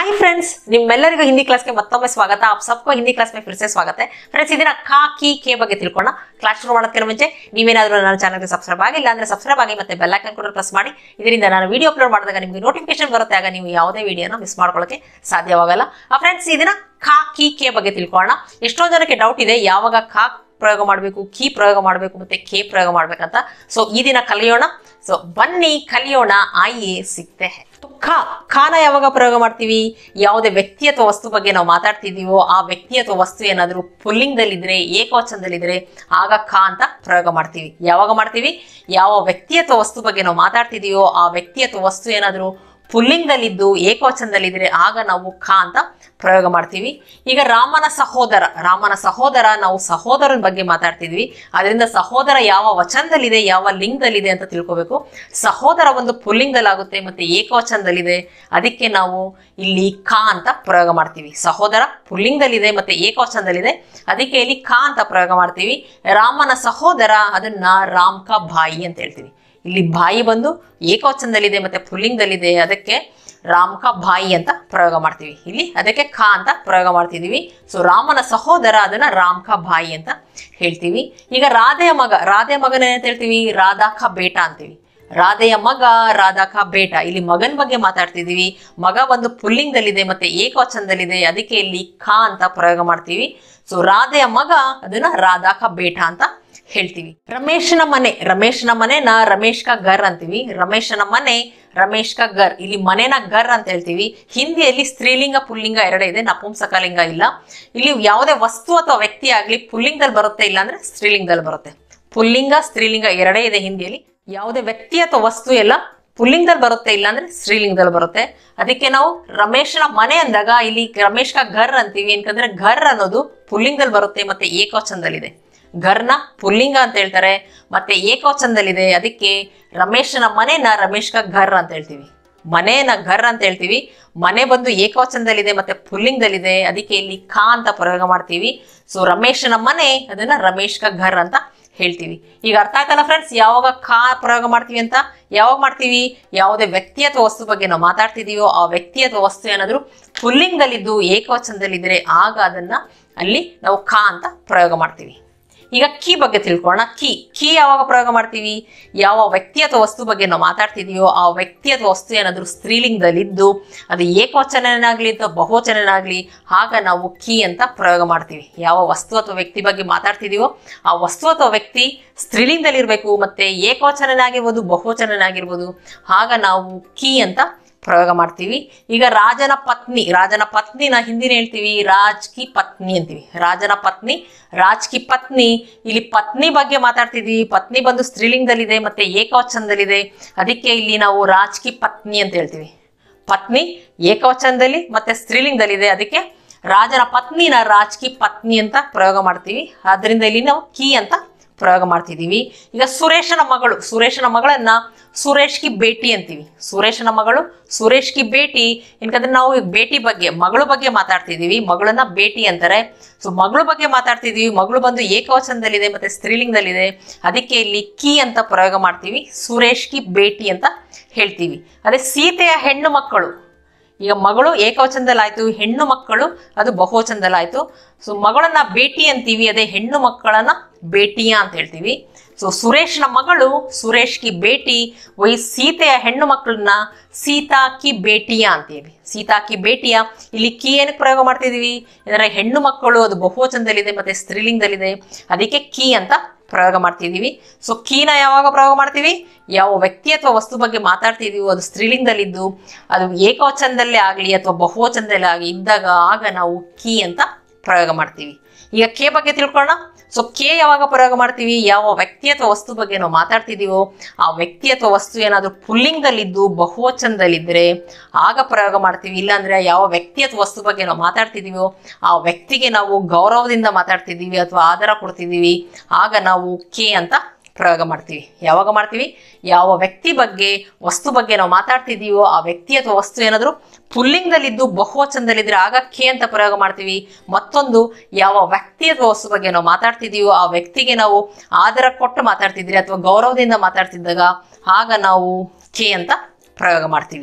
Hi friends ನಿಮ್ಮೆಲ್ಲರಿಗೂ ಹಿಂದಿ ಕ್ಲಾಸ್ಗೆ ಮತ್ತೊಮ್ಮೆ ಸ್ವಾಗತ ಆಪ್ ಸಬ್ಕೋ ಹಿಂದಿ ಕ್ಲಾಸ್ ಮೇ ಫಿರ್ ಸೆ ಸ್ವಾಗತ है ಫ್ರೆಂಡ್ಸ್ ಇದನ್ನ ಕಾ ಕಿ ಕೆ ಬಗ್ಗೆ ತಿಳ್ಕೊಳ್ಳೋಣ ಕ್ಲಾಸ್ ಶುರು ಮಾಡೋದಕ್ಕಿಂತ ಮುಂಚೆ ನೀವೇನಾದ್ರೂ ನನ್ನ ಚಾನಲ್ಗೆ ಸಬ್ಸ್ಕ್ರೈಬ್ ಆಗಿಲ್ಲ ಅಂದ್ರೆ ಸಬ್ಸ್ಕ್ರೈಬ್ ಆಗಿ ಮತ್ತೆ ಬೆಲ್ ಐಕನ್ ಕೂಡ ಪ್ರೆಸ್ ಮಾಡಿ ಇದರಿಂದ ನಾನು ವಿಡಿಯೋ ಅಪ್ಲೋಡ್ ಮಾಡಿದಾಗ ನಿಮಗೆ ನೋಟಿಫಿಕೇಶನ್ ಬರುತ್ತೆ ಆಗ ನೀವು ಯಾವುದೇ ವಿಡಿಯೋನ ಮಿಸ್ ಮಾಡ್ಕೊಳ್ಳೋಕೆ ಸಾಧ್ಯವಾಗಲ್ಲ ಆ ಫ್ರೆಂಡ್ಸ್ ಇದನ್ನ ಕಾ ಕಿ ಕೆ ಬಗ್ಗೆ ತಿಳ್ಕೊಳ್ಳೋಣ ಎಷ್ಟೊಂದು ಜನಕ್ಕೆ ಡೌಟ್ ಇದೆ ಯಾವಾಗ ಕಾ ಪ್ರಯೋಗ ಮಾಡಬೇಕು ಕೀ ಪ್ರಯೋಗ ಮಾಡಬೇಕು ಮತ್ತೆ ಕೆ ಪ್ರಯೋಗ ಮಾಡ್ಬೇಕಂತ ಸೊ ಈ ದಿನ ಕಲಿಯೋಣ ಸೊ ಬನ್ನಿ ಕಲಿಯೋಣ ಆಯೇ ಸಿಗ್ತೆ ಹೈ. ಖ ಖಾನ ಯಾವಾಗ ಪ್ರಯೋಗ ಮಾಡ್ತೀವಿ ಯಾವುದೇ ವ್ಯಕ್ತಿ ಅಥವಾ ವಸ್ತು ಬಗ್ಗೆ ನಾವು ಮಾತಾಡ್ತಿದೀವೋ ಆ ವ್ಯಕ್ತಿ ಅಥವಾ ವಸ್ತು ಏನಾದರೂ ಪುಲ್ಲಿಂಗದಲ್ಲಿದ್ರೆ ಏಕವಚನದಲ್ಲಿದ್ರೆ ಆಗ ಖ ಅಂತ ಪ್ರಯೋಗ ಮಾಡ್ತೀವಿ ಯಾವಾಗ ಮಾಡ್ತೀವಿ ಯಾವ ವ್ಯಕ್ತಿ ಅಥವಾ ವಸ್ತು ಬಗ್ಗೆ ನಾವು ಮಾತಾಡ್ತಿದೀವೋ ಆ ವ್ಯಕ್ತಿ ಅಥವಾ ವಸ್ತು ಏನಾದರೂ ಪುಲ್ಲಿಂಗದಲ್ಲಿದ್ದು ಏಕವಚನದಲ್ಲಿದ್ರೆ ಆಗ ನಾವು ಖ ಅಂತ ಪ್ರಯೋಗ ಮಾಡ್ತೀವಿ ಈಗ ರಾಮನ ಸಹೋದರ ರಾಮನ ಸಹೋದರ ನಾವು ಸಹೋದರನ ಬಗ್ಗೆ ಮಾತಾಡ್ತಿದ್ವಿ ಅದರಿಂದ ಸಹೋದರ ಯಾವ ವಚನದಲ್ಲಿದೆ ಯಾವ ಲಿಂಗದಲ್ಲಿದೆ ಅಂತ ತಿಳ್ಕೊಬೇಕು ಸಹೋದರ ಒಂದು ಪುಲ್ಲಿಂಗದಲ್ಲಾಗುತ್ತೆ ಮತ್ತೆ ಏಕವಚನದಲ್ಲಿದೆ ಅದಕ್ಕೆ ನಾವು ಇಲ್ಲಿ ಖ ಅಂತ ಪ್ರಯೋಗ ಮಾಡ್ತೀವಿ ಸಹೋದರ ಪುಲ್ಲಿಂಗದಲ್ಲಿದೆ ಮತ್ತೆ ಏಕವಚನದಲ್ಲಿದೆ ಅದಕ್ಕೆ ಇಲ್ಲಿ ಖ ಅಂತ ಪ್ರಯೋಗ ಮಾಡ್ತೀವಿ ರಾಮನ ಸಹೋದರ ಅದನ್ನ ರಾಮ್ ಕಾ ಭಾಯಿ ಅಂತ ಹೇಳ್ತೀವಿ ಇಲ್ಲಿ ಬಾಯಿ ಬಂದು ಏಕವಚನದಲ್ಲಿದೆ ಮತ್ತೆ ಪುಲ್ಲಿಂಗದಲ್ಲಿದೆ ಅದಕ್ಕೆ ರಾಮ್ ಕಾ ಬಾಯಿ ಅಂತ ಪ್ರಯೋಗ ಮಾಡ್ತೀವಿ ಇಲ್ಲಿ ಅದಕ್ಕೆ ಖ ಅಂತ ಪ್ರಯೋಗ ಮಾಡ್ತಿದೀವಿ ಸೊ ರಾಮನ ಸಹೋದರ ಅದನ್ನ ರಾಮ್ ಕಾ ಬಾಯಿ ಅಂತ ಹೇಳ್ತೀವಿ ಈಗ ರಾಧೆಯ ಮಗ ರಾಧೆಯ ಮಗನ ಏನಂತ ಹೇಳ್ತೀವಿ ರಾಧಾ ಖಾ ಬೇಟ ಅಂತೀವಿ ರಾಧೆಯ ಮಗ ರಾಧಾ ಖಾ ಬೇಟ ಇಲ್ಲಿ ಮಗನ ಬಗ್ಗೆ ಮಾತಾಡ್ತಿದೀವಿ ಮಗ ಒಂದು ಪುಲ್ಲಿಂಗದಲ್ಲಿದೆ ಮತ್ತೆ ಏಕವಚನದಲ್ಲಿದೆ ಅದಕ್ಕೆ ಇಲ್ಲಿ ಖ ಅಂತ ಪ್ರಯೋಗ ಮಾಡ್ತೀವಿ ಸೊ ರಾಧೆಯ ಮಗ ಅದನ್ನ ರಾಧಾ ಖಾ ಬೇಟ ಅಂತ ಹೇಳ್ತೀವಿ ರಮೇಶನ ಮನೆ ರಮೇಶನ ಮನೆನ ರಮೇಶ್ ಕಾ ಗರ್ ಅಂತೀವಿ ರಮೇಶನ ಮನೆ ರಮೇಶ್ ಕಾ ಗರ್ ಇಲ್ಲಿ ಮನೆನ ಗರ್ ಅಂತ ಹೇಳ್ತೀವಿ ಹಿಂದಿಯಲ್ಲಿ ಸ್ತ್ರೀಲಿಂಗ ಪುಲ್ಲಿಂಗ ಎರಡೇ ಇದೆ ನಪುಂಸಕಲಿಂಗ ಇಲ್ಲ ಇಲ್ಲಿ ಯಾವುದೇ ವಸ್ತು ಅಥವಾ ವ್ಯಕ್ತಿ ಆಗ್ಲಿ ಪುಲ್ಲಿಂಗದಲ್ಲಿ ಬರುತ್ತೆ ಇಲ್ಲ ಅಂದ್ರೆ ಸ್ತ್ರೀಲಿಂಗದಲ್ಲಿ ಬರುತ್ತೆ ಪುಲ್ಲಿಂಗ ಸ್ತ್ರೀಲಿಂಗ ಎರಡೇ ಇದೆ ಹಿಂದಿಯಲ್ಲಿ ಯಾವುದೇ ವ್ಯಕ್ತಿ ಅಥವಾ ವಸ್ತು ಎಲ್ಲ ಪುಲ್ಲಿಂಗದಲ್ಲಿ ಬರುತ್ತೆ ಇಲ್ಲ ಅಂದ್ರೆ ಸ್ತ್ರೀಲಿಂಗದಲ್ಲಿ ಬರುತ್ತೆ ಅದಕ್ಕೆ ನಾವು ರಮೇಶನ ಮನೆ ಅಂದಾಗ ಇಲ್ಲಿ ರಮೇಶ್ ಕಾ ಘರ್ ಅಂತೀವಿ ಯಾಕಂದ್ರೆ ಘರ್ ಅನ್ನೋದು ಪುಲ್ಲಿಂಗದಲ್ಲಿ ಬರುತ್ತೆ ಮತ್ತೆ ಏಕವಚನದಲ್ಲಿದೆ ಘರ್ನ ಪುಲ್ಲಿಂಗ ಅಂತ ಹೇಳ್ತಾರೆ ಮತ್ತೆ ಏಕವಚನದಲ್ಲಿದೆ ಅದಕ್ಕೆ ರಮೇಶನ ಮನೆನ ರಮೇಶ್ ಕಾ ಘರ್ ಅಂತ ಹೇಳ್ತೀವಿ ಮನೇನ ಘರ್ ಅಂತ ಹೇಳ್ತೀವಿ ಮನೆ ಬಂದು ಏಕವಚನದಲ್ಲಿದೆ ಮತ್ತೆ ಪುಲ್ಲಿಂಗದಲ್ಲಿದೆ ಅದಕ್ಕೆ ಇಲ್ಲಿ ಖಾ ಅಂತ ಪ್ರಯೋಗ ಮಾಡ್ತೀವಿ ಸೊ ರಮೇಶನ ಮನೆ ಅದನ್ನ ರಮೇಶ್ ಕಾ ಘರ್ ಅಂತ ಹೇಳ್ತೀವಿ ಈಗ ಅರ್ಥ ಆಯ್ತಲ್ಲ ಫ್ರೆಂಡ್ಸ್ ಯಾವಾಗ ಖಾ ಪ್ರಯೋಗ ಮಾಡ್ತೀವಿ ಅಂತ ಯಾವಾಗ ಮಾಡ್ತೀವಿ ಯಾವುದೇ ವ್ಯಕ್ತಿ ಅಥವಾ ವಸ್ತು ಬಗ್ಗೆ ನಾವು ಮಾತಾಡ್ತಿದೀವೋ ಆ ವ್ಯಕ್ತಿ ಅಥವಾ ವಸ್ತು ಏನಾದರೂ ಪುಲ್ಲಿಂಗದಲ್ಲಿದ್ದು ಏಕವಚನದಲ್ಲಿದ್ರೆ ಆಗ ಅದನ್ನ ಅಲ್ಲಿ ನಾವು ಖಾ ಅಂತ ಪ್ರಯೋಗ ಮಾಡ್ತೀವಿ ಈಗ ಕೀ ಬಗ್ಗೆ ತಿಳ್ಕೊಳ್ಳೋಣ ಕೀ ಕೀ ಯಾವಾಗ ಪ್ರಯೋಗ ಮಾಡ್ತೀವಿ ಯಾವ ವ್ಯಕ್ತಿ ಅಥವಾ ವಸ್ತು ಬಗ್ಗೆ ನಾವು ಮಾತಾಡ್ತಿದೀವೋ ಆ ವ್ಯಕ್ತಿ ಅಥವಾ ವಸ್ತು ಏನಾದರೂ ಸ್ತ್ರೀಲಿಂಗದಲ್ಲಿದ್ದು ಅದು ಏಕವಚನನಾಗ್ಲಿ ಅಥವಾ ಬಹುವಚನನಾಗ್ಲಿ ಆಗ ನಾವು ಕೀ ಅಂತ ಪ್ರಯೋಗ ಮಾಡ್ತೀವಿ ಯಾವ ವಸ್ತು ಅಥವಾ ವ್ಯಕ್ತಿ ಬಗ್ಗೆ ಮಾತಾಡ್ತಿದೀವೋ ಆ ವಸ್ತು ಅಥವಾ ವ್ಯಕ್ತಿ ಸ್ತ್ರೀಲಿಂಗದಲ್ಲಿರಬೇಕು ಮತ್ತೆ ಏಕವಚನನಾಗಿರ್ಬೋದು ಬಹುವಚನನಾಗಿರ್ಬೋದು ಆಗ ನಾವು ಕೀ ಅಂತ ಪ್ರಯೋಗ ಮಾಡ್ತೀವಿ ಈಗ ರಾಜನ ಪತ್ನಿ ರಾಜನ ಪತ್ನಿನ ಹಿಂದಿನ ಹೇಳ್ತೀವಿ ರಾಜ್ ಕಿ ಪತ್ನಿ ಅಂತೀವಿ ರಾಜನ ಪತ್ನಿ ರಾಜ್ ಕಿ ಪತ್ನಿ ಇಲ್ಲಿ ಪತ್ನಿ ಬಗ್ಗೆ ಮಾತಾಡ್ತಿದ್ವಿ ಪತ್ನಿ ಬಂದು ಸ್ತ್ರೀಲಿಂಗದಲ್ಲಿದೆ ಮತ್ತೆ ಏಕವಚನದಲ್ಲಿದೆ ಅದಕ್ಕೆ ಇಲ್ಲಿ ನಾವು ರಾಜ್ ಕಿ ಪತ್ನಿ ಅಂತ ಹೇಳ್ತೀವಿ ಪತ್ನಿ ಏಕವಚನದಲ್ಲಿ ಮತ್ತೆ ಸ್ತ್ರೀಲಿಂಗದಲ್ಲಿದೆ ಅದಕ್ಕೆ ರಾಜನ ಪತ್ನಿನ ರಾಜ್ ಕಿ ಪತ್ನಿ ಅಂತ ಪ್ರಯೋಗ ಮಾಡ್ತೀವಿ ಅದರಿಂದ ಇಲ್ಲಿ ನಾವು ಕೀ ಅಂತ ಪ್ರಯೋಗ ಮಾಡ್ತಿದೀವಿ ಈಗ ಸುರೇಶನ ಮಗಳು ಸುರೇಶನ ಮಗಳನ್ನ ಸುರೇಶ್ ಕಿ ಬೇಟಿ ಅಂತೀವಿ ಸುರೇಶನ ಮಗಳು ಸುರೇಶ್ ಕಿ ಬೇಟಿ ಯಾಕಂದ್ರೆ ನಾವು ಈಗ ಬೇಟಿ ಬಗ್ಗೆ ಮಗಳ ಬಗ್ಗೆ ಮಾತಾಡ್ತಿದೀವಿ ಮಗಳನ್ನ ಬೇಟಿ ಅಂತಾರೆ ಸೊ ಮಗಳ ಬಗ್ಗೆ ಮಾತಾಡ್ತಿದೀವಿ ಮಗಳು ಬಂದು ಏಕವಚನದಲ್ಲಿದೆ ಮತ್ತೆ ಸ್ತ್ರೀಲಿಂಗದಲ್ಲಿದೆ ಅದಕ್ಕೆ ಇಲ್ಲಿ ಕೀ ಅಂತ ಪ್ರಯೋಗ ಮಾಡ್ತೀವಿ ಸುರೇಶ್ ಕಿ ಬೇಟಿ ಅಂತ ಹೇಳ್ತೀವಿ ಅದೇ ಸೀತೆಯ ಹೆಣ್ಣು ಮಕ್ಕಳು ಈಗ ಮಗಳು ಏಕವಚನದಲ್ಲಾಯ್ತು ಹೆಣ್ಣು ಮಕ್ಕಳು ಅದು ಬಹುವಚನದಲ್ಲಾಯ್ತು ಸೊ ಮಗಳನ್ನ ಬೇಟಿ ಅಂತೀವಿ ಅದೇ ಹೆಣ್ಣು ಮಕ್ಕಳನ್ನ ಬೇಟಿಯ ಅಂತ ಹೇಳ್ತೀವಿ ಸೊ ಸುರೇಶ್ನ ಮಗಳು ಸುರೇಶ್ ಕಿ ಬೇಟಿ ವೈ ಸೀತೆಯ ಹೆಣ್ಣು ಮಕ್ಕಳನ್ನ ಸೀತಾ ಕಿ ಬೇಟಿಯ ಅಂತೀವಿ ಸೀತಾ ಕಿ ಬೇಟಿಯ ಇಲ್ಲಿ ಕಿ ಏನಕ್ಕೆ ಪ್ರಯೋಗ ಮಾಡ್ತಿದೀವಿ ಅಂದ್ರೆ ಹೆಣ್ಣು ಮಕ್ಕಳು ಅದು ಬಹುವಚನದಲ್ಲಿದೆ ಮತ್ತೆ ಸ್ತ್ರೀಲಿಂಗದಲ್ಲಿದೆ ಅದಕ್ಕೆ ಕೀ ಅಂತ ಪ್ರಯೋಗ ಮಾಡ್ತಿದೀವಿ ಸೊ ಕೀನ ಯಾವಾಗ ಪ್ರಯೋಗ ಮಾಡ್ತೀವಿ ಯಾವ ವ್ಯಕ್ತಿ ಅಥವಾ ವಸ್ತು ಬಗ್ಗೆ ಮಾತಾಡ್ತಿದೀವೋ ಅದು ಸ್ತ್ರೀಲಿಂಗದಲ್ಲಿದ್ದು ಅದು ಏಕವಚನದಲ್ಲೇ ಆಗಲಿ ಅಥವಾ ಬಹುವಚನದಲ್ಲೇ ಆಗಲಿ ಇದ್ದಾಗ ಆಗ ನಾವು ಕೀ ಅಂತ ಪ್ರಯೋಗ ಮಾಡ್ತೀವಿ ಈಗ ಕೆ ಬಗ್ಗೆ ತಿಳ್ಕೊಳ್ಳೋಣ ಸೊ ಕೆ ಯಾವಾಗ ಪ್ರಯೋಗ ಮಾಡ್ತೀವಿ ಯಾವ ವ್ಯಕ್ತಿ ಅಥವಾ ವಸ್ತು ಬಗ್ಗೆ ನಾವು ಮಾತಾಡ್ತಿದೀವೋ ಆ ವ್ಯಕ್ತಿ ಅಥವಾ ವಸ್ತು ಏನಾದರೂ ಪುಲ್ಲಿಂಗದಲ್ಲಿದ್ದು ಬಹುವಚನದಲ್ಲಿದ್ದರೆ ಆಗ ಪ್ರಯೋಗ ಮಾಡ್ತೀವಿ ಇಲ್ಲಾಂದ್ರೆ ಯಾವ ವ್ಯಕ್ತಿ ಅಥವಾ ವಸ್ತು ಬಗ್ಗೆ ನಾವು ಮಾತಾಡ್ತಿದೀವೋ ಆ ವ್ಯಕ್ತಿಗೆ ನಾವು ಗೌರವದಿಂದ ಮಾತಾಡ್ತಿದ್ದೀವಿ ಅಥವಾ ಆಧಾರ ಕೊಡ್ತಿದ್ದೀವಿ ಆಗ ನಾವು ಕೆ ಅಂತ ಪ್ರಯೋಗ ಮಾಡ್ತೀವಿ ಯಾವಾಗ ಮಾಡ್ತೀವಿ ಯಾವ ವ್ಯಕ್ತಿ ಬಗ್ಗೆ ವಸ್ತು ಬಗ್ಗೆ ನಾವು ಮಾತಾಡ್ತಿದ್ದೀವೋ ಆ ವ್ಯಕ್ತಿ ಅಥವಾ ವಸ್ತು ಏನಾದರೂ ಪುಲ್ಲಿಂಗದಲ್ಲಿದ್ದು ಬಹುವಚನದಲ್ಲಿದ್ರೆ ಆಗ ಕೆ ಅಂತ ಪ್ರಯೋಗ ಮಾಡ್ತೀವಿ ಮತ್ತೊಂದು ಯಾವ ವ್ಯಕ್ತಿ ಅಥವಾ ವಸ್ತು ಬಗ್ಗೆ ನಾವು ಮಾತಾಡ್ತಿದ್ದೀವೋ ಆ ವ್ಯಕ್ತಿಗೆ ನಾವು ಆಧಾರ ಕೊಟ್ಟು ಮಾತಾಡ್ತಿದ್ದೀರಿ ಅಥವಾ ಗೌರವದಿಂದ ಮಾತಾಡ್ತಿದ್ದಾಗ ಆಗ ನಾವು ಕೆ ಅಂತ ಪ್ರಯೋಗ ಮಾಡ್ತೀವಿ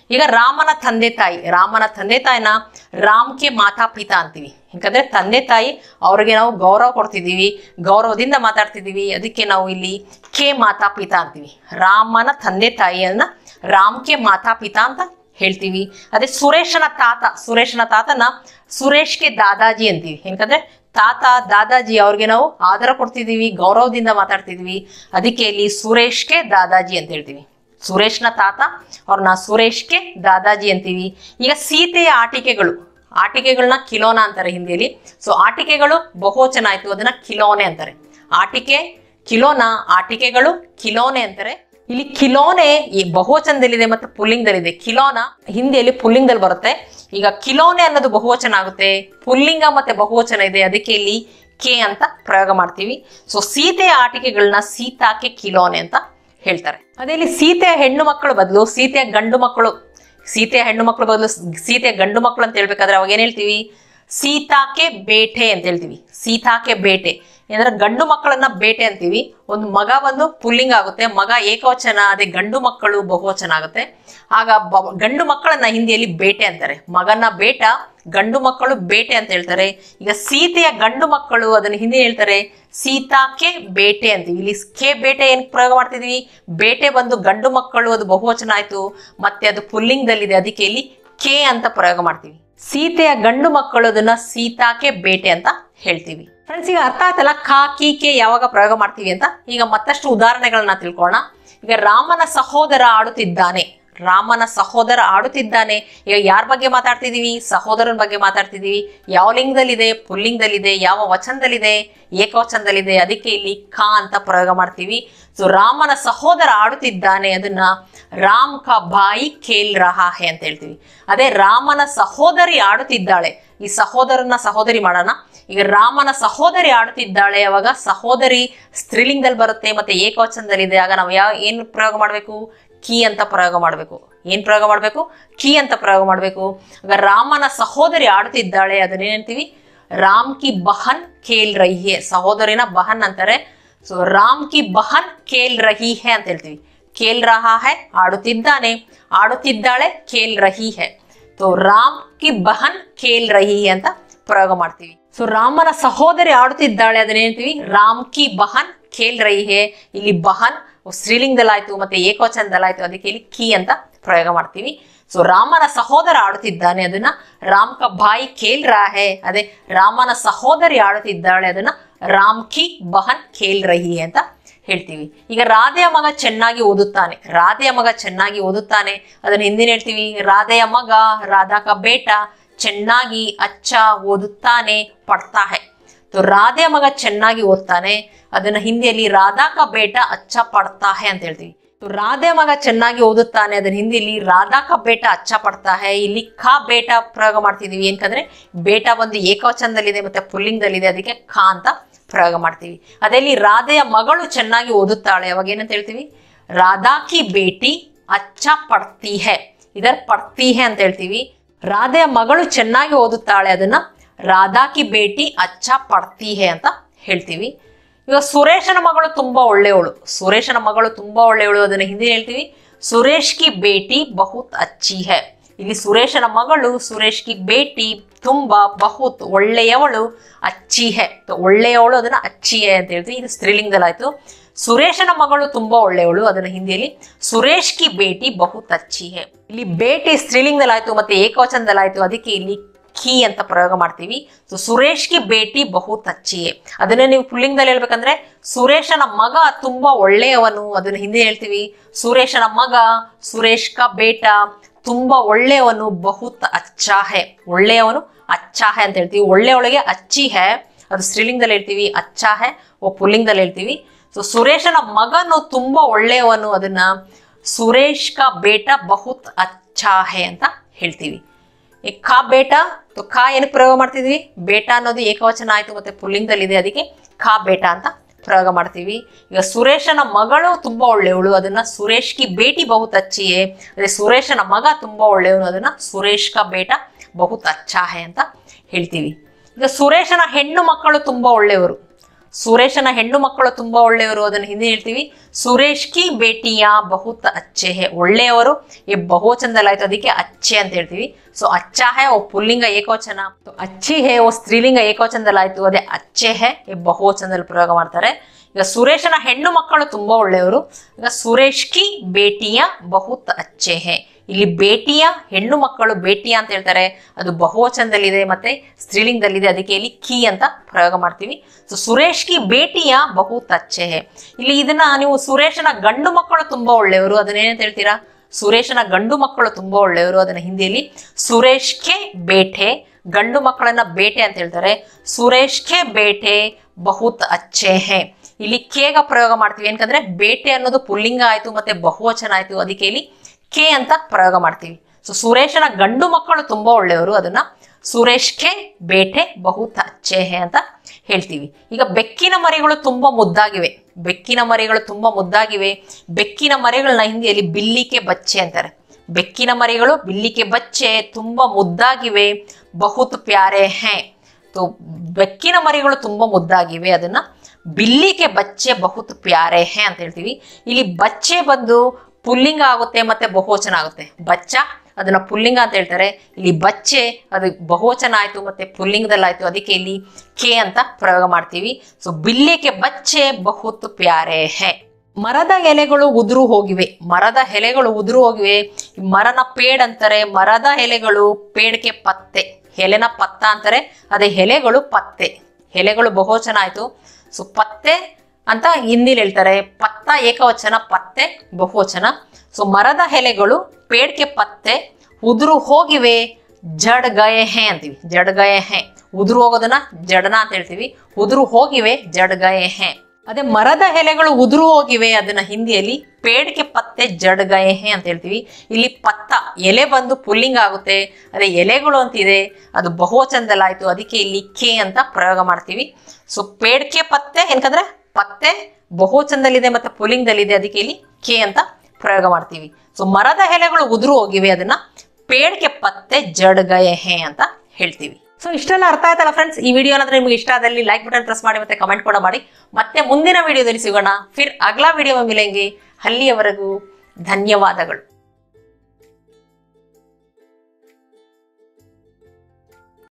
ಈಗ ರಾಮನ ತಂದೆ ತಾಯಿ ರಾಮನ ತಂದೆ ತಾಯಿನ ರಾಮ್ಕೆ ಮಾತಾ ಪಿತಾ ಅಂತೀವಿ ಯಾಕಂದ್ರೆ ತಂದೆ ತಾಯಿ ಅವ್ರಿಗೆ ನಾವು ಗೌರವ ಕೊಡ್ತಿದ್ದೀವಿ ಗೌರವದಿಂದ ಮಾತಾಡ್ತಿದ್ದೀವಿ ಅದಕ್ಕೆ ನಾವು ಇಲ್ಲಿ ಕೆ ಮಾತಾ ಪಿತಾ ಅಂತೀವಿ ರಾಮನ ತಂದೆ ತಾಯಿಯನ್ನ ರಾಮ್ಕೆ ಮಾತಾ ಪಿತಾ ಅಂತ ಹೇಳ್ತೀವಿ ಅದೇ ಸುರೇಶನ ತಾತ ಸುರೇಶನ ತಾತನ ಸುರೇಶ್ಗೆ ದಾದಾಜಿ ಅಂತೀವಿ ಯಾಕಂದ್ರೆ ತಾತ ದಾದಾಜಿ ಅವ್ರಿಗೆ ನಾವು ಆದರ ಕೊಡ್ತಿದೀವಿ ಗೌರವದಿಂದ ಮಾತಾಡ್ತಿದ್ವಿ ಅದಕ್ಕೆ ಇಲ್ಲಿ ಸುರೇಶ್ಗೆ ದಾದಾಜಿ ಅಂತ ಹೇಳ್ತೀವಿ ಸುರೇಶ್ನ ತಾತ ಅವ್ರನ್ನ ಸುರೇಶ್ಗೆ ದಾದಾಜಿ ಅಂತೀವಿ ಈಗ ಸೀತೆಯ ಆಟಿಕೆಗಳು ಆಟಿಕೆಗಳನ್ನ ಕಿಲೋನ ಅಂತಾರೆ ಹಿಂದಿಯಲ್ಲಿ ಸೊ ಆಟಿಕೆಗಳು ಬಹುವಚನ ಆಯ್ತು ಅದನ್ನ ಕಿಲೋನೆ ಅಂತಾರೆ ಆಟಿಕೆ ಕಿಲೋನ ಆಟಿಕೆಗಳು ಕಿಲೋನೆ ಅಂತಾರೆ ಇಲ್ಲಿ ಕಿಲೋನೆ ಈ ಬಹುವಚನದಲ್ಲಿದೆ ಮತ್ತೆ ಪುಲ್ಲಿಂಗದಲ್ಲಿದೆ ಕಿಲೋನ ಹಿಂದಿಯಲ್ಲಿ ಪುಲ್ಲಿಂಗದಲ್ಲಿ ಬರುತ್ತೆ ಈಗ ಕಿಲೋನೆ ಅನ್ನೋದು ಬಹುವಚನ ಆಗುತ್ತೆ ಪುಲ್ಲಿಂಗ ಮತ್ತೆ ಬಹುವಚನ ಇದೆ ಅದಕ್ಕೆ ಇಲ್ಲಿ ಕೆ ಅಂತ ಪ್ರಯೋಗ ಮಾಡ್ತೀವಿ ಸೊ ಸೀತೆಯ ಆಟಿಕೆಗಳನ್ನ ಸೀತಾಕೆ ಕಿಲೋನೆ ಅಂತ ಹೇಳ್ತಾರೆ ಅದೇ ಇಲ್ಲಿ ಸೀತೆಯ ಹೆಣ್ಣು ಮಕ್ಕಳು ಬದಲು ಸೀತೆಯ ಗಂಡು ಮಕ್ಕಳು ಸೀತೆಯ ಹೆಣ್ಣು ಮಕ್ಕಳು ಬದಲು ಸೀತೆಯ ಗಂಡು ಮಕ್ಕಳು ಅಂತ ಹೇಳ್ಬೇಕಾದ್ರೆ ಅವಾಗ ಏನ್ ಹೇಳ್ತೀವಿ ಸೀತಾಕೆ ಬೇಟೆ ಅಂತ ಹೇಳ್ತೀವಿ ಸೀತಾಕೆ ಬೇಟೆ ಅಂದ್ರೆ ಗಂಡು ಮಕ್ಕಳನ್ನ ಬೇಟೆ ಅಂತೀವಿ ಒಂದು ಮಗ ಬಂದು ಪುಲ್ಲಿಂಗ್ ಆಗುತ್ತೆ ಮಗ ಏಕವಚನ ಅದೇ ಗಂಡು ಮಕ್ಕಳು ಬಹುವಚನ ಆಗುತ್ತೆ ಆಗ ಬ- ಗಂಡು ಮಕ್ಕಳನ್ನ ಹಿಂದಿಯಲ್ಲಿ ಬೇಟೆ ಅಂತಾರೆ ಮಗನ ಬೇಟ ಗಂಡು ಮಕ್ಕಳು ಬೇಟೆ ಅಂತ ಹೇಳ್ತಾರೆ ಈಗ ಸೀತೆಯ ಗಂಡು ಮಕ್ಕಳು ಅದನ್ನ ಹಿಂದೆ ಹೇಳ್ತಾರೆ ಸೀತಾಕೆ ಬೇಟೆ ಅಂತೀವಿ ಇಲ್ಲಿ ಕೆ ಬೇಟೆ ಏನ್ ಪ್ರಯೋಗ ಮಾಡ್ತಿದೀವಿ ಬೇಟೆ ಬಂದು ಗಂಡು ಮಕ್ಕಳು ಅದು ಬಹುವಚನ ಆಯ್ತು ಮತ್ತೆ ಅದು ಪುಲ್ಲಿಂಗದಲ್ಲಿದೆ ಅದಕ್ಕೆ ಇಲ್ಲಿ ಕೆ ಅಂತ ಪ್ರಯೋಗ ಮಾಡ್ತೀವಿ ಸೀತೆಯ ಗಂಡು ಮಕ್ಕಳು ಅದನ್ನ ಸೀತಾಕೆ ಬೇಟೆ ಅಂತ ಹೇಳ್ತೀವಿ ಫ್ರೆಂಡ್ಸ್ ಈಗ ಅರ್ಥ ಆಯ್ತಲ್ಲ ಕಾ ಕಿ ಕೆ ಯಾವಾಗ ಪ್ರಯೋಗ ಮಾಡ್ತೀವಿ ಅಂತ ಈಗ ಮತ್ತಷ್ಟು ಉದಾಹರಣೆಗಳನ್ನ ತಿಳ್ಕೊಳ್ಳೋಣ ಈಗ ರಾಮನ ಸಹೋದರ ಆಡುತ್ತಿದ್ದಾನೆ ರಾಮನ ಸಹೋದರ ಆಡುತ್ತಿದ್ದಾನೆ ಈಗ ಯಾರ ಬಗ್ಗೆ ಮಾತಾಡ್ತಿದೀವಿ ಸಹೋದರನ ಬಗ್ಗೆ ಮಾತಾಡ್ತಿದೀವಿ ಯಾವ ಲಿಂಗದಲ್ಲಿದೆ ಪುಲ್ಲಿಂಗದಲ್ಲಿದೆ ಯಾವ ವಚನದಲ್ಲಿದೆ ಏಕವಚನದಲ್ಲಿದೆ ಅದಕ್ಕೆ ಇಲ್ಲಿ ಖಾ ಅಂತ ಪ್ರಯೋಗ ಮಾಡ್ತೀವಿ ಸೊ ರಾಮನ ಸಹೋದರ ಆಡುತ್ತಿದ್ದಾನೆ ಅದನ್ನ ರಾಮ್ ಕಾ ಬಾಯಿ ಖೇಲ್ ರಹಾ ಹೇ ಅಂತ ಹೇಳ್ತೀವಿ ಅದೇ ರಾಮನ ಸಹೋದರಿ ಆಡುತ್ತಿದ್ದಾಳೆ ಈ ಸಹೋದರನ ಸಹೋದರಿ ಮಾಡೋಣ ಈಗ ರಾಮನ ಸಹೋದರಿ ಆಡುತ್ತಿದ್ದಾಳೆ ಅವಾಗ ಸಹೋದರಿ ಸ್ತ್ರೀಲಿಂಗದಲ್ಲಿ ಬರುತ್ತೆ ಮತ್ತೆ ಏಕವಚನದಲ್ಲಿದೆ ಆಗ ನಾವು ಯಾವ ಏನು ಪ್ರಯೋಗ ಮಾಡಬೇಕು ಕೀ ಅಂತ ಪ್ರಯೋಗ ಮಾಡಬೇಕು ಏನ್ ಪ್ರಯೋಗ ಮಾಡಬೇಕು ಕೀ ಅಂತ ಪ್ರಯೋಗ ಮಾಡಬೇಕು ಆಗ ರಾಮನ ಸಹೋದರಿ ಆಡುತ್ತಿದ್ದಾಳೆ ಅದನ್ನೇನಂತೀವಿ ರಾಮ್ ಕಿ ಬಹನ್ ಖೇಲ್ ರಹಿ ಹೇ ಸಹೋದರಿನ ಬಹನ್ ಅಂತಾರೆ ಸೊ ರಾಮ್ ಕಿ ಬಹನ್ ಖೇಲ್ ರಹಿ ಹೇ ಅಂತ ಹೇಳ್ತೀವಿ ಖೇಲ್ ರಹಾ ಹೇ ಆಡುತ್ತಿದ್ದಾನೆ ಆಡುತ್ತಿದ್ದಾಳೆ ಖೇಲ್ ರಹಿ ಹೇ ಸೊ ರಾಮ್ ಕಿ ಬಹನ್ ಖೇಲ್ ರಹಿ ಹೇ ಅಂತ ಪ್ರಯೋಗ ಮಾಡ್ತೀವಿ ಸೊ ರಾಮನ ಸಹೋದರಿ ಆಡುತ್ತಿದ್ದಾಳೆ ಅದನ್ನ ಹೇಳ್ತೀವಿ ರಾಮ್ ಕಿ ಬಹನ್ ಖೇಲ್ ರಹಿ ಹೇ ಇಲ್ಲಿ ಬಹನ್ ಸ್ತ್ರೀಲಿಂಗದಲ್ಲಾಯ್ತು ಮತ್ತೆ ಏಕವಚನದಲ್ಲಾಯ್ತು ಅದಕ್ಕೆ ಇಲ್ಲಿ ಕಿ ಅಂತ ಪ್ರಯೋಗ ಮಾಡ್ತೀವಿ ಸೊ ರಾಮನ ಸಹೋದರ ಆಡುತ್ತಿದ್ದಾನೆ ಅದನ್ನ ರಾಮ್ ಕ ಬಾಯಿ ಖೇಲ್ ರಾ ಹೇ ಅದೇ ರಾಮನ ಸಹೋದರಿ ಆಡುತ್ತಿದ್ದಾಳೆ ಅದನ್ನ ರಾಮ್ ಕಿ ಬಹನ್ ಖೇಲ್ ರಹಿ ಹೇ ಅಂತ ಹೇಳ್ತೀವಿ ಈಗ ರಾಧೆಯ ಮಗ ಚೆನ್ನಾಗಿ ಓದುತ್ತಾನೆ ರಾಧೆಯ ಮಗ ಚೆನ್ನಾಗಿ ಓದುತ್ತಾನೆ ಅದನ್ನ ಹಿಂದಿನ ಹೇಳ್ತೀವಿ ರಾಧೆಯ ಮಗ ರಾಧಾ ಕ ಬೇಟ ಚೆನ್ನಾಗಿ ಅಚ್ಚ ಓದುತ್ತಾನೆ ಪಡ್ತಾ ಹೇ तो ರಾಧೆಯ ಮಗ ಚೆನ್ನಾಗಿ ಓದ್ತಾನೆ ಅದನ್ನ ಹಿಂದಿಯಲ್ಲಿ ರಾಧಾ ಕ ಬೇಟ ಅಚ್ಚ ಪಡ್ತಾ ಹೇ ಅಂತ ಹೇಳ್ತೀವಿ तो ರಾಧೆಯ ಮಗ ಚೆನ್ನಾಗಿ ಓದುತ್ತಾನೆ ಅದನ್ನ ಹಿಂದಿಯಲ್ಲಿ ರಾಧಾ ಕ ಬೇಟ ಅಚ್ಚ ಪಡ್ತಾ ಹೇ ಇಲ್ಲಿ ಖ ಬೇಟ ಪ್ರಯೋಗ ಮಾಡ್ತಿದೀವಿ ಏನಕಂದ್ರೆ ಬೇಟ ಬಂದು ಏಕವಚನದಲ್ಲಿದೆ ಮತ್ತೆ ಪುಲ್ಲಿಂಗದಲ್ಲಿದೆ ಅದಕ್ಕೆ ಖ ಅಂತ ಪ್ರಯೋಗ ಮಾಡ್ತೀವಿ ಅದೇ ಇಲ್ಲಿ ರಾಧೆಯ ಮಗಳು ಚೆನ್ನಾಗಿ ಓದುತ್ತಾಳೆ ಅವಾಗ ಏನಂತ ಹೇಳ್ತೀವಿ ರಾಧಾ ಕಿ ಬೇಟಿ ಅಚ್ಚ ಪಡ್ತಿ ಹೇ ಇದರ ಪಡ್ತಿ ಹೇ ಅಂತ ಹೇಳ್ತೀವಿ ರಾಧೆಯ ಮಗಳು ಚೆನ್ನಾಗಿ ಓದುತ್ತಾಳೆ ಅದನ್ನ ರಾಧಾ ಕಿ ಬೇಟಿ ಅಚ್ಚ ಪಡ್ತಿ ಹೇ ಅಂತ ಹೇಳ್ತೀವಿ ಈಗ ಸುರೇಶನ ಮಗಳು ತುಂಬಾ ಒಳ್ಳೆಯವಳು ಸುರೇಶನ ಮಗಳು ತುಂಬಾ ಒಳ್ಳೆಯವಳು ಅದನ್ನ ಹಿಂದಿ ಹೇಳ್ತೀವಿ ಸುರೇಶ್ ಕಿ ಬೇಟಿ ಬಹುತ್ ಅಚ್ಚಿ ಹೇ ಇಲ್ಲಿ ಸುರೇಶನ ಮಗಳು ಸುರೇಶ್ ಕಿ ಬೇಟಿ ತುಂಬಾ ಬಹುತ್ ಒಳ್ಳೆಯವಳು ಅಚ್ಚಿ ಹೇ ತ- ಒಳ್ಳೆಯವಳು ಅದನ್ನ ಅಚ್ಚಿ ಹೇ ಅಂತ ಹೇಳ್ತೀವಿ ಇದು ಸ್ತ್ರೀಲಿಂಗದಲ್ಲಾಯ್ತು ಸುರೇಶನ ಮಗಳು ತುಂಬಾ ಒಳ್ಳೆಯವಳು ಅದನ್ನ ಹಿಂದಿಯಲ್ಲಿ ಸುರೇಶ್ ಕಿ ಬೇಟಿ ಬಹುತ್ ಅಚ್ಚಿ ಹೇ ಇಲ್ಲಿ ಬೇಟಿ ಸ್ತ್ರೀಲಿಂಗದಲ್ಲಾಯ್ತು ಮತ್ತೆ ಏಕವಚನದಲ್ಲಾಯ್ತು ಅದಕ್ಕೆ ಇಲ್ಲಿ ಖಿ ಅಂತ ಪ್ರಯೋಗ ಮಾಡ್ತೀವಿ ಸೊ ಸುರೇಶ್ ಕಿ ಬೇಟಿ ಬಹುತ್ ಅಚ್ಚಿ ಹೇ ಅದನ್ನ ನೀವು ಪುಲ್ಲಿಂಗದಲ್ಲಿ ಹೇಳ್ಬೇಕಂದ್ರೆ ಸುರೇಶನ ಮಗ ತುಂಬಾ ಒಳ್ಳೆಯವನು ಅದನ್ನ ಹಿಂದೆ ಹೇಳ್ತೀವಿ ಸುರೇಶನ ಮಗ ಸುರೇಶ್ ಕ ಬೇಟ ತುಂಬಾ ಒಳ್ಳೆಯವನು ಬಹುತ್ ಅಚ್ಚಾ ಹೇ ಒಳ್ಳೆಯವನು ಅಚ್ಚಾ ಹೇ ಅಂತ ಹೇಳ್ತೀವಿ ಒಳ್ಳೆಯವಳಿಗೆ ಅಚ್ಚಿ ಹೇ ಅದು ಸ್ತ್ರೀಲಿಂಗದಲ್ಲಿ ಹೇಳ್ತೀವಿ ಅಚ್ಚಾ ಹೇ ಓ ಪುಲ್ಲಿಂಗದಲ್ಲಿ ಹೇಳ್ತೀವಿ ಸೊ ಸುರೇಶನ ಮಗನು ತುಂಬಾ ಒಳ್ಳೆಯವನು ಅದನ್ನ ಸುರೇಶ್ ಕ ಬೇಟ ಬಹುತ್ ಅಚ್ಚಾ ಹೇ ಅಂತ ಹೇಳ್ತೀವಿ ಈ ಖಾ ಬೇಟ तो ಖಾ ಏನಕ್ಕೆ ಪ್ರಯೋಗ ಮಾಡ್ತಿದ್ವಿ ಬೇಟ ಅನ್ನೋದು ಏಕವಚನ ಆಯ್ತು ಮತ್ತೆ ಪುಲ್ಲಿಂಗದಲ್ಲಿದೆ ಅದಕ್ಕೆ ಖಾ ಬೇಟ ಅಂತ ಪ್ರಯೋಗ ಮಾಡ್ತೀವಿ ಈಗ ಸುರೇಶನ ಮಗಳು ತುಂಬಾ ಒಳ್ಳೆಯವಳು ಅದನ್ನ ಸುರೇಶ್ ಕಿ ಬೇಟಿ ಬಹುತ್ ಅಚ್ಚಿಯೇ ಅದೇ ಸುರೇಶನ ಮಗ ತುಂಬಾ ಒಳ್ಳೆಯವನು ಅದನ್ನ ಸುರೇಶ್ ಕ ಬೇಟ ಬಹುತ್ ಅಚ್ಚಾ ಹೇ ಅಂತ ಹೇಳ್ತೀವಿ ಈಗ ಸುರೇಶನ ಹೆಣ್ಣು ಮಕ್ಕಳು ತುಂಬಾ ಒಳ್ಳೆಯವರು ಸುರೇಶನ ಹೆಣ್ಣು ಮಕ್ಕಳು ತುಂಬಾ ಒಳ್ಳೆಯವರು ಅದನ್ನು ಹಿಂದೆ ಹೇಳ್ತೀವಿ ಸುರೇಶ್ ಕಿ ಬೇಟಿಯ ಬಹುತ್ ಅಚ್ಚೆ ಹೇ ಒಳ್ಳೆಯವರು ಈ ಬಹುವಚನದಲ್ಲಾಯ್ತು ಅದಕ್ಕೆ ಅಚ್ಚೆ ಅಂತ ಹೇಳ್ತೀವಿ ಸೊ ಅಚ್ಚ ಹೇ ಓ ಪುಲ್ಲಿಂಗ ಏಕವಚನ So, ಅಚ್ಚಿ ಹೇ ಓ ಸ್ತ್ರೀಲಿಂಗ ಏಕವಚನದಲ್ಲಾಯ್ತು ಅದೇ ಅಚ್ಚೆ ಹೇ ಈ ಬಹುವಚನದಲ್ಲಿ ಪ್ರಯೋಗ ಮಾಡ್ತಾರೆ ಈಗ ಸುರೇಶನ ಹೆಣ್ಣು ಮಕ್ಕಳು ತುಂಬಾ ಒಳ್ಳೆಯವರು ಈಗ ಸುರೇಶ್ ಕಿ ಬೇಟಿಯ ಬಹುತ್ ಅಚ್ಚೆ ಹೇ ಇಲ್ಲಿ ಬೇಟಿಯ ಹೆಣ್ಣು ಮಕ್ಕಳು ಬೇಟಿಯ ಅಂತ ಹೇಳ್ತಾರೆ ಅದು ಬಹುವಚನದಲ್ಲಿದೆ ಮತ್ತೆ ಸ್ತ್ರೀಲಿಂಗದಲ್ಲಿದೆ ಅದಕ್ಕೆ ಇಲ್ಲಿ ಕಿ ಅಂತ ಪ್ರಯೋಗ ಮಾಡ್ತೀವಿ ಸೊ ಸುರೇಶ್ ಕಿ ಬೇಟಿಯ ಬಹುತ್ ಅಚ್ಚೆ ಹೇ ಇಲ್ಲಿ ಇದನ್ನ ನೀವು ಸುರೇಶನ ಗಂಡು ಮಕ್ಕಳು ತುಂಬಾ ಒಳ್ಳೆಯವರು ಅದನ್ನೇನಂತ ಹೇಳ್ತೀರಾ ಸುರೇಶನ ಗಂಡು ಮಕ್ಕಳು ತುಂಬಾ ಒಳ್ಳೆಯವರು ಅದನ್ನ ಹಿಂದಿಯಲ್ಲಿ ಸುರೇಶ್ ಕೆ ಬೇಟೆ ಗಂಡು ಮಕ್ಕಳನ್ನ ಬೇಟೆ ಅಂತ ಹೇಳ್ತಾರೆ ಸುರೇಶ್ ಕೆ ಬೇಟೆ ಬಹುತ್ ಅಚ್ಚೆ ಹೇ ಇಲ್ಲಿ ಕೇಗ ಪ್ರಯೋಗ ಮಾಡ್ತೀವಿ ಯಾಕಂದ್ರೆ ಬೇಟೆ ಅನ್ನೋದು ಪುಲ್ಲಿಂಗ ಆಯ್ತು ಮತ್ತೆ ಬಹುವಚನ ಆಯ್ತು ಅದಕ್ಕೆ ಇಲ್ಲಿ ಕೆ ಅಂತ ಪ್ರಯೋಗ ಮಾಡ್ತೀವಿ ಸೊ ಸುರೇಶನ ಗಂಡು ಮಕ್ಕಳು ತುಂಬಾ ಒಳ್ಳೆಯವರು ಅದನ್ನ ಸುರೇಶ್ ಕೆ ಬೇಟೆ ಬಹುತ್ ಅಚ್ಚೆ ಹೇ ಅಂತ ಹೇಳ್ತೀವಿ ಈಗ ಬೆಕ್ಕಿನ ಮರಿಗಳು ತುಂಬಾ ಮುದ್ದಾಗಿವೆ ಬೆಕ್ಕಿನ ಮರಿಗಳು ತುಂಬಾ ಮುದ್ದಾಗಿವೆ ಬೆಕ್ಕಿನ ಮರಿಗಳನ್ನ ಹಿಂದಿಯಲ್ಲಿ ಬಿಲ್ಲಿಕೆ ಬಚ್ಚೆ ಅಂತಾರೆ ಬೆಕ್ಕಿನ ಮರಿಗಳು ಬಿಲ್ಲಿಕೆ ಬಚ್ಚೆ ತುಂಬಾ ಮುದ್ದಾಗಿವೆ ಬಹುತ್ ಪ್ಯಾರೆ ಹೇ ತೋ ಬೆಕ್ಕಿನ ಮರಿಗಳು ತುಂಬಾ ಮುದ್ದಾಗಿವೆ ಅದನ್ನ ಬಿಲ್ಲಿಗೆ ಬಚ್ಚೆ ಬಹುತ್ ಪ್ಯಾರೆ ಹೇ ಅಂತ ಹೇಳ್ತೀವಿ ಇಲ್ಲಿ ಬಚ್ಚೆ ಬಂದು ಪುಲ್ಲಿಂಗ ಆಗುತ್ತೆ ಮತ್ತೆ ಬಹುವಚನ ಆಗುತ್ತೆ ಬಚ್ಚ ಅದನ್ನ ಪುಲ್ಲಿಂಗ ಅಂತ ಹೇಳ್ತಾರೆ ಇಲ್ಲಿ ಬಚ್ಚೆ ಅದು ಬಹುವಚನ ಆಯ್ತು ಮತ್ತೆ ಪುಲ್ಲಿಂಗದಲ್ಲಾಯ್ತು ಅದಕ್ಕೆ ಇಲ್ಲಿ ಕೆ ಅಂತ ಪ್ರಯೋಗ ಮಾಡ್ತೀವಿ ಸೊ ಬಿಲ್ಲಿಗೆ ಬಚ್ಚೆ ಬಹುತ್ ಪ್ಯಾರೆ ಹೇ ಮರದ ಎಲೆಗಳು ಉದುರು ಹೋಗಿವೆ ಮರದ ಎಲೆಗಳು ಉದುರು ಹೋಗಿವೆ ಈ ಮರನ ಪೇಡ್ ಅಂತಾರೆ ಮರದ ಎಲೆಗಳು ಪೇಡ್ಗೆ ಪತ್ತೆ ಎಲೆನ ಪತ್ತ ಅಂತಾರೆ ಅದೇ ಎಲೆಗಳು ಪತ್ತೆ ಎಲೆಗಳು ಬಹುವಚನ ಆಯ್ತು ಸೊ ಪತ್ತೆ ಅಂತ ಹಿಂದಿಲಿ ಹೇಳ್ತಾರೆ ಪತ್ತ ಏಕವಚನ ಪತ್ತೆ ಬಹುವಚನ ಸೊ ಮರದ ಎಲೆಗಳು ಪೇಡ್ಗೆ ಪತ್ತೆ ಉದುರು ಹೋಗಿವೆ ಜಡ್ ಗಯೆ ಹೇ ಅಂತೀವಿ ಜಡ್ ಗಯೆ ಹೇ ಉದುರು ಹೋಗೋದನ್ನ ಜಡನ ಅಂತ ಹೇಳ್ತೀವಿ ಉದುರು ಹೋಗಿವೆ ಜಡ್ ಗಯೆ ಹೇ ಅದೇ ಮರದ ಎಲೆಗಳು ಉದುರು ಹೋಗಿವೆ ಅದನ್ನ ಹಿಂದಿಯಲ್ಲಿ ಪೇಡ್ಗೆ ಪತ್ತೆ ಜಡ್ ಗಯೆ ಹೇ ಅಂತ ಹೇಳ್ತೀವಿ ಇಲ್ಲಿ ಪತ್ತ ಎಲೆ ಬಂದು ಪುಲ್ಲಿಂಗ್ ಆಗುತ್ತೆ ಅದೇ ಎಲೆಗಳು ಅಂತಿದೆ ಅದು ಬಹುವಚನದಲ್ಲಾಯ್ತು ಅದಕ್ಕೆ ಇಲ್ಲಿ ಕೆ ಅಂತ ಪ್ರಯೋಗ ಮಾಡ್ತೀವಿ ಸೊ ಪೇಡ್ಕೆ ಪತ್ತೆ ಏನಕಂದ್ರೆ ಪತ್ತೆ ಬಹುವಚನದಲ್ಲಿದೆ ಮತ್ತೆ ಪುಲ್ಲಿಂಗದಲ್ಲಿದೆ ಅದಕ್ಕೆ ಇಲ್ಲಿ ಕೆ ಅಂತ ಪ್ರಯೋಗ ಮಾಡ್ತೀವಿ ಸೊ ಮರದ ಎಲೆಗಳು ಉದುರು ಹೋಗಿವೆ ಅದನ್ನ ಪೇಡ್ಗೆ ಪತ್ತೆ ಜಡ್ ಗಯೆ ಹೇ ಅಂತ ಹೇಳ್ತೀವಿ ಸೊ ಇಷ್ಟೆಲ್ಲ ಅರ್ಥ ಆಯ್ತಲ್ಲ ಫ್ರೆಂಡ್ಸ್ ಈ ವಿಡಿಯೋ ಏನಾದ್ರೆ ನಿಮ್ಗೆ ಇಷ್ಟ ಆದಲ್ಲಿ ಲೈಕ್ ಬಟನ್ ಪ್ರೆಸ್ ಮಾಡಿ ಮತ್ತೆ ಕಮೆಂಟ್ ಕೂಡ ಮಾಡಿ ಮತ್ತೆ ಮುಂದಿನ ವಿಡಿಯೋದಲ್ಲಿ ಸಿಗೋಣ ಫಿರ್ ಅಗ್ಲಾ ವಿಡಿಯೋ ಮಿಲೆಂಗೆ ಅಲ್ಲಿಯವರೆಗೂ ಧನ್ಯವಾದಗಳು